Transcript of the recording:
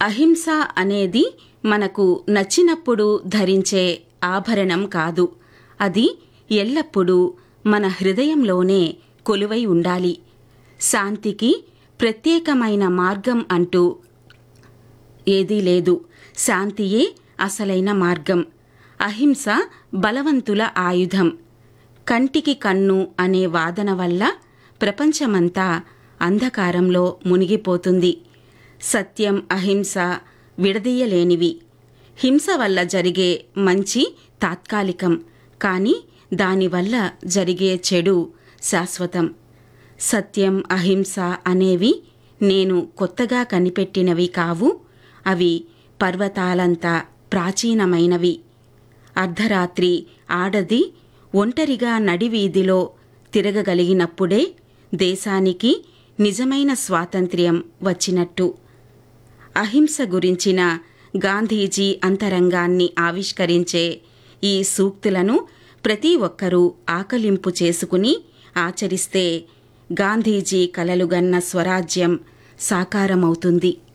అహింస అనేది మనకు నచ్చినప్పుడు ధరించే ఆభరణం కాదు అది ఎల్లప్పుడూ మన హృదయంలోనే కొలువై ఉండాలి శాంతికి ప్రత్యేకమైన మార్గం అంటూ ఏదీ లేదు శాంతియే అసలైన మార్గం అహింస బలవంతుల ఆయుధం కంటికి కన్ను అనే వాదన వల్ల ప్రపంచమంతా అంధకారంలో మునిగిపోతుంది సత్యం అహింస విడదీయలేనివి హింస వల్ల జరిగే మంచి తాత్కాలికం కానీ దానివల్ల జరిగే చెడు శాశ్వతం సత్యం అహింస అనేవి నేను కొత్తగా కనిపెట్టినవి కావు అవి పర్వతాలంత ప్రాచీనమైనవి అర్ధరాత్రి ఆడది ఒంటరిగా నడివీధిలో తిరగగలిగినప్పుడే దేశానికి నిజమైన స్వాతంత్ర్యం వచ్చినట్టు అహింస గురించిన గాంధీజీ అంతరంగాన్ని ఆవిష్కరించే ఈ సూక్తులను ప్రతి ఒక్కరూ ఆకలింపు చేసుకుని ఆచరిస్తే గాంధీజీ కలలుగన్న స్వరాజ్యం సాకారమవుతుంది